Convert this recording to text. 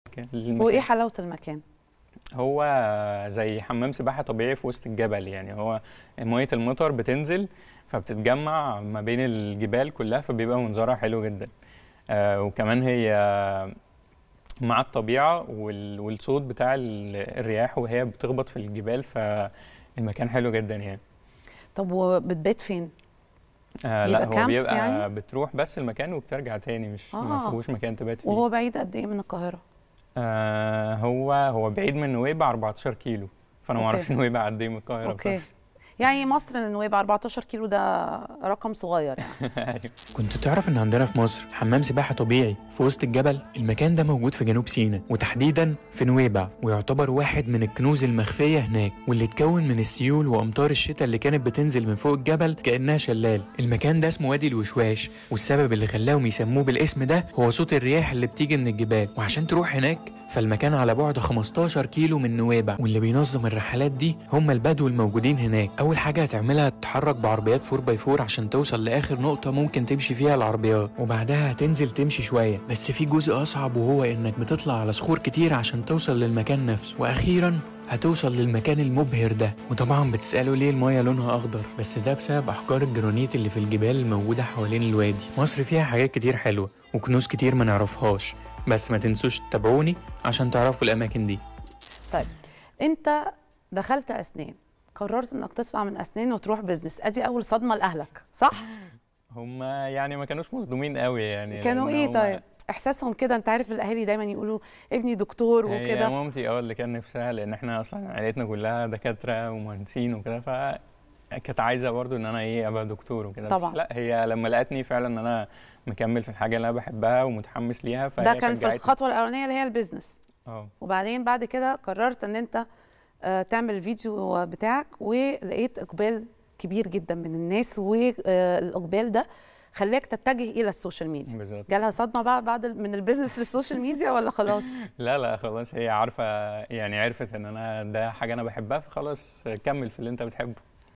كان المكان. وايه حلاوه المكان هو زي حمام سباحه طبيعي في وسط الجبل يعني هو ميه المطر بتنزل فبتتجمع ما بين الجبال كلها فبيبقى منظرها حلو جدا آه وكمان هي مع الطبيعه وال- والصوت بتاع ال- الرياح وهي بتخبط في الجبال فالمكان حلو جدا يعني طب وبتبات فين آه بيبقى لا هو كامبس بيبقى يعني؟ بتروح بس المكان وبترجع تاني مش ما آه. فيهوش مكان تبات فيه وهو بعيد قد ايه من القاهره آه هو هو بعيد من نويبع 14 كيلو فانا ما أوكي. اعرفش نويبع قد ايه من القاهره اوكي يعني مصر لنويبع 14 كيلو ده رقم صغير يعني بصراحة. أيوة. كنت تعرف ان عندنا في مصر حمام سباحة طبيعي في وسط الجبل المكان ده موجود في جنوب سيناء وتحديدا في نويبع ويعتبر واحد من الكنوز المخفية هناك واللي اتكون من السيول وامطار الشتاء اللي كانت بتنزل من فوق الجبل كأنها شلال المكان ده اسمه وادي الوشواش والسبب اللي خلاهم يسموه بالاسم ده هو صوت الرياح اللي بتيجي من الجبال وعشان تروح هناك فالمكان على بعد 15 كيلو من نويبع واللي بينظم الرحلات دي هم البدو الموجودين هناك اول حاجه هتعملها تتحرك بعربيات 4 باي 4 عشان توصل لاخر نقطه ممكن تمشي فيها العربيات وبعدها هتنزل تمشي شويه بس في جزء اصعب وهو انك بتطلع على صخور كتير عشان توصل للمكان نفسه واخيرا هتوصل للمكان المبهر ده وطبعا بتسألوا ليه المايه لونها أخضر بس ده بسبب أحجار الجرانيت اللي في الجبال الموجودة حوالين الوادي مصر فيها حاجات كتير حلوة وكنوز كتير ما نعرفهاش بس ما تنسوش تتابعوني عشان تعرفوا الأماكن دي طيب انت دخلت اسنان قررت انك تطلع من اسنان وتروح بزنس ادي اول صدمه لاهلك صح هم يعني ما كانوش مصدومين قوي يعني كانوا لأن ايه هم- طيب احساسهم كده انت عارف الاهالي دايما يقولوا ابني دكتور هي وكده مامتي اه اللي كان نفسها لان احنا اصلا عيلتنا كلها دكاتره ومهندسين وكده ف كانت عايزه برضو ان انا ايه ابقى دكتور وكده طبعا. بس لا هي لما لقتني فعلا ان انا مكمل في الحاجه اللي انا بحبها ومتحمس ليها فهي ده كان في شجعتني. الخطوه الاولانيه اللي هي البيزنس اه وبعدين بعد كده قررت ان انت آه، تعمل الفيديو بتاعك ولقيت اقبال كبير جدا من الناس والاقبال ده خلاك تتجه الى السوشيال ميديا بالظبط جالها صدمه بقى بعد ال- من البيزنس للسوشيال ميديا ولا خلاص لا لا خلاص هي عارفه يعني عرفت ان انا ده حاجه انا بحبها فخلاص كمل في اللي انت بتحبه